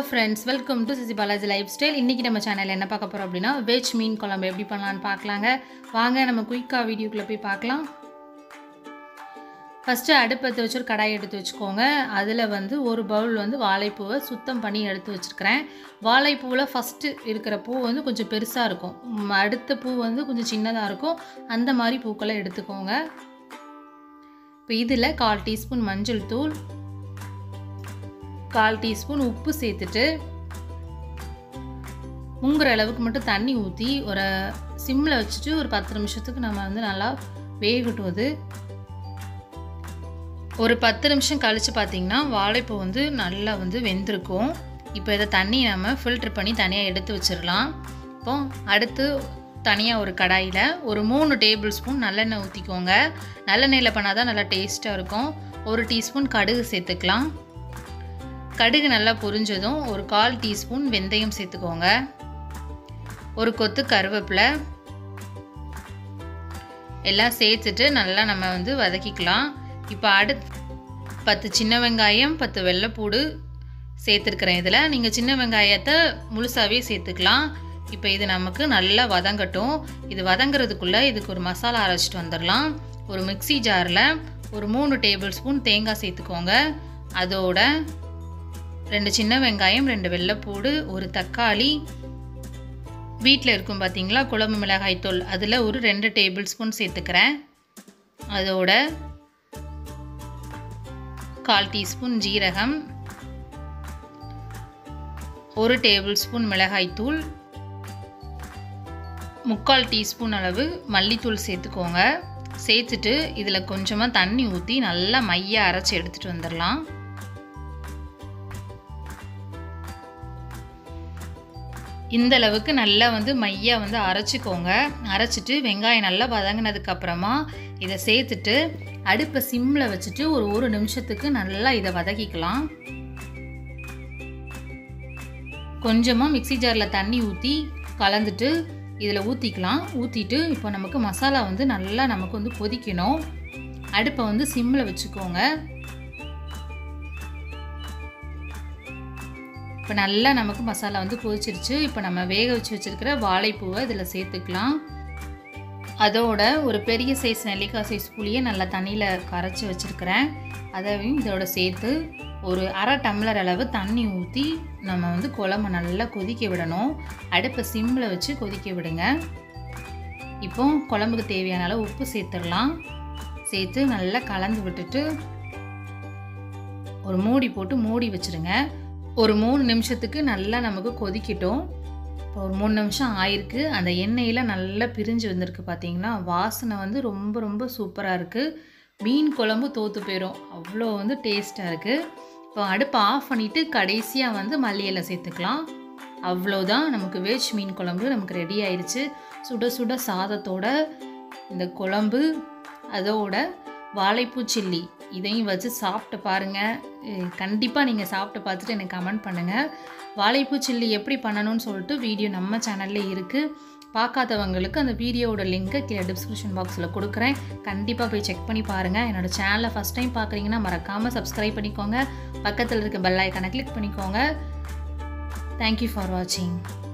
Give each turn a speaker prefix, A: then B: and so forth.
A: friends welcome to CC Balaji lifestyle இன்றைக்கி நம்ம சேனலில் என்ன பார்க்க போகிறோம் அப்படின்னா வெஜ் மீன் குழம்பு எப்படி பண்ணலான்னு பார்க்கலாங்க வாங்க நம்ம குயிக்காக வீடியோக்குள்ளே போய் பார்க்கலாம் ஃபஸ்ட்டு அடுப்பத்தை வச்சு ஒரு கடாய் எடுத்து வச்சுக்கோங்க அதில் வந்து ஒரு பவுல் வந்து வாழைப்பூவை சுத்தம் பண்ணி எடுத்து வச்சுருக்கிறேன் வாழைப்பூவில் ஃபஸ்ட்டு இருக்கிற பூ வந்து கொஞ்சம் பெருசாக இருக்கும் ம், அடுத்த பூ வந்து கொஞ்சம் சின்னதாக இருக்கும் அந்த மாதிரி பூக்களை எடுத்துக்கோங்க இப்போ இதில் கால் டீஸ்பூன் மஞ்சள் தூள் கால் டீஸ்பூன் உப்பு சேர்த்துட்டு முங்குற அளவுக்கு மட்டும் தண்ணி ஊற்றி ஒரு சிம்மில் வச்சுட்டு ஒரு பத்து நிமிஷத்துக்கு நம்ம வந்து நல்லா வேகட்டும் அது ஒரு பத்து நிமிஷம் கழித்து பார்த்தீங்கன்னா வாழைப்பூ வந்து நல்லா வந்து வெந்திருக்கும் இப்போ இதை தண்ணி நம்ம ஃபில்ட்ரு பண்ணி தனியாக எடுத்து வச்சிடலாம் இப்போ அடுத்து தனியாக ஒரு கடாயில் ஒரு மூணு டேபிள் ஸ்பூன் நல்லெண்ணெய் ஊற்றிக்கோங்க நல்லெண்ணெயில் பண்ணால் தான் நல்லா டேஸ்ட்டாக இருக்கும் ஒரு டீஸ்பூன் கடுகு சேர்த்துக்கலாம் கடுகு நல்லா பொரிஞ்சதும் ஒரு கால் டீஸ்பூன் வெந்தயம் சேர்த்துக்கோங்க ஒரு கொத்து கருவேப்பிலை எல்லாம் சேர்த்துட்டு நல்லா நம்ம வந்து வதக்கிக்கலாம் இப்போ அடுத்து பத்து சின்ன வெங்காயம் பத்து வெள்ளைப்பூடு சேர்த்துருக்குறேன் இதில் நீங்கள் சின்ன வெங்காயத்தை முழுசாகவே சேர்த்துக்கலாம் இப்போ இது நமக்கு நல்லா வதங்கட்டும் இது வதங்குறதுக்குள்ளே இதுக்கு ஒரு மசாலா அரைச்சிட்டு வந்துடலாம் ஒரு மிக்ஸி ஜாரில் ஒரு மூணு டேபிள் ஸ்பூன் தேங்காய் சேர்த்துக்கோங்க அதோட ரெண்டு சின்ன வெங்காயம் ரெண்டு வெள்ளைப்பூடு ஒரு தக்காளி வீட்டில் இருக்கும் பார்த்தீங்களா குழம்பு மிளகாய் தூள் அதில் ஒரு ரெண்டு டேபிள் ஸ்பூன் சேர்த்துக்கிறேன் அதோட கால் டீஸ்பூன் ஜீரகம் ஒரு டேபிள் ஸ்பூன் மிளகாய்த்தூள் முக்கால் டீஸ்பூன் அளவு மல்லித்தூள் சேர்த்துக்கோங்க சேர்த்துட்டு இதில் கொஞ்சமாக தண்ணி ஊற்றி நல்லா மைய அரைச்சி எடுத்துகிட்டு வந்துடலாம் இந்த அளவுக்கு நல்லா வந்து மையா வந்து அரைச்சிக்கோங்க அரைச்சிட்டு வெங்காயம் நல்லா வதங்கினதுக்கு அப்புறமா இதை சேர்த்துட்டு அடுப்பை சிம்மில் வச்சுட்டு ஒரு ஒரு நிமிஷத்துக்கு நல்லா இதை வதக்கிக்கலாம் கொஞ்சமாக மிக்ஸி ஜாரில் தண்ணி ஊற்றி கலந்துட்டு இதில் ஊற்றிக்கலாம் ஊற்றிட்டு இப்போ நமக்கு மசாலா வந்து நல்லா நமக்கு வந்து கொதிக்கணும் அடுப்பை வந்து சிம்மில் வச்சுக்கோங்க இப்போ நல்லா நமக்கு மசாலா வந்து கொதிச்சிருச்சு இப்போ நம்ம வேக வச்சு வச்சுருக்கிற வாழைப்பூவை இதில் சேர்த்துக்கலாம் அதோட ஒரு பெரிய சைஸ் நெல்லிக்காய் சைஸ் புளியை நல்லா தண்ணியில் கரைச்சி வச்சுருக்கிறேன் அதையும் இதோட சேர்த்து ஒரு அரை டம்ளர் அளவு தண்ணி ஊற்றி நம்ம வந்து குழம்பு நல்லா கொதிக்க விடணும் அடுப்பை சிம்மில் வச்சு கொதிக்க விடுங்க இப்போ குழம்புக்கு தேவையான அளவு உப்பு சேர்த்துடலாம் சேர்த்து நல்லா கலந்து விட்டுட்டு ஒரு மூடி போட்டு மூடி வச்சுருங்க ஒரு மூணு நிமிஷத்துக்கு நல்லா நமக்கு கொதிக்கட்டும் இப்போ ஒரு மூணு நிமிஷம் ஆயிருக்கு அந்த எண்ணெயில் நல்லா பிரிஞ்சு வந்திருக்கு பார்த்தீங்கன்னா வாசனை வந்து ரொம்ப ரொம்ப சூப்பராக இருக்குது மீன் குழம்பு தோற்று போயிடும் அவ்வளோ வந்து டேஸ்ட்டாக இருக்குது இப்போ அடுப்பை ஆஃப் பண்ணிவிட்டு கடைசியாக வந்து மல்லி இலை சேர்த்துக்கலாம் அவ்வளோதான் நமக்கு வெஜ் மீன் குழம்பு நமக்கு ரெடி ஆயிடுச்சு சுட சுட சாதத்தோட இந்த குழம்பு அதோட வாழைப்பூ சில்லி இதையும் வச்சு சாப்பிட்டு பாருங்கள் கண்டிப்பாக நீங்கள் சாப்பிட்டு பார்த்துட்டு எனக்கு கமெண்ட் பண்ணுங்கள் வாழைப்பூ சில்லி எப்படி பண்ணணும்னு சொல்லிட்டு வீடியோ நம்ம சேனலில் இருக்குது பார்க்காதவங்களுக்கு அந்த வீடியோவோட லிங்க்கை கீழே டிஸ்கிரிப்ஷன் பாக்ஸில் கொடுக்குறேன் கண்டிப்பாக போய் செக் பண்ணி பாருங்கள் என்னோடய சேனலை ஃபஸ்ட் டைம் பார்க்குறீங்கன்னா மறக்காமல் சப்ஸ்கிரைப் பண்ணிக்கோங்க பக்கத்தில் இருக்க பெல் ஐக்கானை கிளிக் பண்ணிக்கோங்க தேங்க்யூ ஃபார் வாட்சிங்